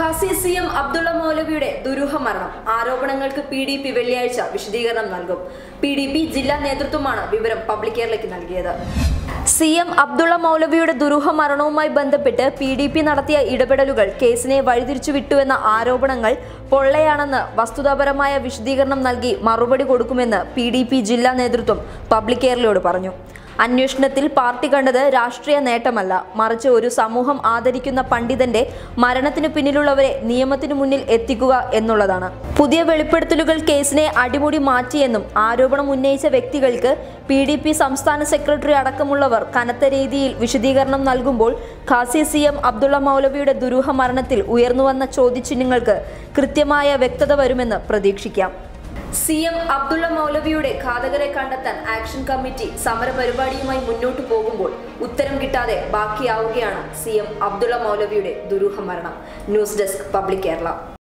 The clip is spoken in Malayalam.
ഖാസി സി എം അബ്ദുള്ള മൗലവിയുടെ ദുരൂഹ മരണം ആരോപണങ്ങൾക്ക് പി ഡി പി വെള്ളിയാഴ്ച വിശദീകരണം നൽകും പി ഡി പി ജില്ലാ നേതൃത്വമാണ് വിവരം പബ്ലിക് കെയറിലേക്ക് നൽകിയത് സി എം അബ്ദുള്ള മൗലവിയുടെ ദുരൂഹ മരണവുമായി ബന്ധപ്പെട്ട് പി ഡി പി നടത്തിയ ഇടപെടലുകൾ കേസിനെ വഴിതിരിച്ചു വിട്ടുവെന്ന ആരോപണങ്ങൾ പൊള്ളയാണെന്ന് വസ്തുതാപരമായ വിശദീകരണം നൽകി മറുപടി കൊടുക്കുമെന്ന് പി ഡി പി ജില്ലാ നേതൃത്വം പബ്ലിക് കെയറിലോട് പറഞ്ഞു അന്വേഷണത്തിൽ പാർട്ടി കണ്ടത് രാഷ്ട്രീയ നേട്ടമല്ല മറിച്ച് ഒരു സമൂഹം ആദരിക്കുന്ന പണ്ഡിതന്റെ മരണത്തിനു പിന്നിലുള്ളവരെ നിയമത്തിനു മുന്നിൽ എത്തിക്കുക എന്നുള്ളതാണ് പുതിയ വെളിപ്പെടുത്തലുകൾ കേസിനെ അടിമുടി മാറ്റിയെന്നും ആരോപണം ഉന്നയിച്ച വ്യക്തികൾക്ക് പി ഡി പി സംസ്ഥാന സെക്രട്ടറി അടക്കമുള്ളവർ കനത്ത രീതിയിൽ വിശദീകരണം നൽകുമ്പോൾ ഖാസി സി എം അബ്ദുള്ള മൗലവിയുടെ ദുരൂഹ മരണത്തിൽ ഉയർന്നുവന്ന ചോദ്യചിഹ്നങ്ങൾക്ക് കൃത്യമായ വ്യക്തത വരുമെന്ന് പ്രതീക്ഷിക്കാം സി എം അബ്ദുള്ള മൗലവിയുടെ ഘാതകരെ കണ്ടെത്താൻ ആക്ഷൻ കമ്മിറ്റി സമരപരിപാടിയുമായി മുന്നോട്ടു പോകുമ്പോൾ ഉത്തരം കിട്ടാതെ ബാക്കിയാവുകയാണ് സി എം അബ്ദുള്ള മൗലവിയുടെ ദുരൂഹ മരണം ന്യൂസ് ഡെസ്ക് പബ്ലിക് കേരള